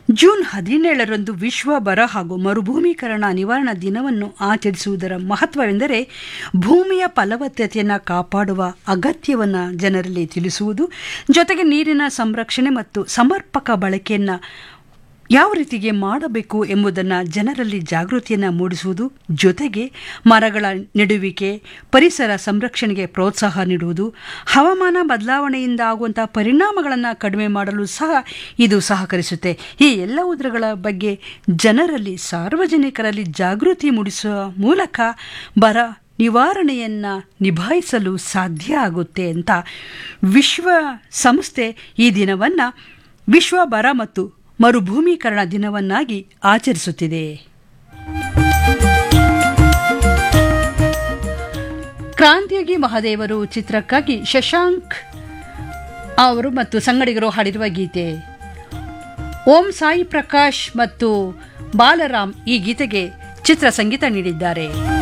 June ಹದಿನೇಳರಂದು ವಿಶ್ವ ಬರ ಹಾಗೂ ಮರುಭೂಮೀಕರಣ ನಿವಾರಣಾ ದಿನವನ್ನು ಆಚರಿಸುವುದರ ಮಹತ್ವವೆಂದರೆ ಭೂಮಿಯ ಫಲವತ್ತತೆಯನ್ನು ಕಾಪಾಡುವ ಅಗತ್ಯವನ್ನು ಜನರಲ್ಲಿ ತಿಳಿಸುವುದು ಜೊತೆಗೆ ನೀರಿನ ಸಂರಕ್ಷಣೆ ಮತ್ತು ಸಮರ್ಪಕ ಬಳಕೆಯನ್ನು ಯಾವ ರೀತಿಗೆ ಮಾಡಬೇಕು ಎಂಬುದನ್ನು ಜನರಲ್ಲಿ ಜಾಗೃತಿಯನ್ನು ಮೂಡಿಸುವುದು ಜೊತೆಗೆ ಮರಗಳ ನೆಡುವಿಕೆ ಪರಿಸರ ಸಂರಕ್ಷಣೆಗೆ ಪ್ರೋತ್ಸಾಹ ನೀಡುವುದು ಹವಾಮಾನ ಬದಲಾವಣೆಯಿಂದ ಆಗುವಂಥ ಪರಿಣಾಮಗಳನ್ನು ಕಡಿಮೆ ಮಾಡಲು ಸಹ ಇದು ಸಹಕರಿಸುತ್ತೆ ಈ ಎಲ್ಲವುದರ ಬಗ್ಗೆ ಜನರಲ್ಲಿ ಸಾರ್ವಜನಿಕರಲ್ಲಿ ಜಾಗೃತಿ ಮೂಡಿಸುವ ಮೂಲಕ ಬರ ನಿವಾರಣೆಯನ್ನು ನಿಭಾಯಿಸಲು ಸಾಧ್ಯ ಆಗುತ್ತೆ ಅಂತ ವಿಶ್ವ ಸಂಸ್ಥೆ ಈ ದಿನವನ್ನು ವಿಶ್ವ ಬರ ಮತ್ತು ಮರುಭೂಮೀಕರಣ ದಿನವನ್ನಾಗಿ ಆಚರಿಸುತ್ತಿದೆ ಕ್ರಾಂತಿಯೋಗಿ ಮಹಾದೇವರು ಚಿತ್ರಕ್ಕಾಗಿ ಶಶಾಂಕ್ ಅವರು ಮತ್ತು ಸಂಗಡಿಗರು ಹಾಡಿರುವ ಗೀತೆ ಓಂ ಸಾಯಿ ಪ್ರಕಾಶ್ ಮತ್ತು ಬಾಲರಾಮ್ ಈ ಗೀತೆಗೆ ಚಿತ್ರ ಸಂಗೀತ ನೀಡಿದ್ದಾರೆ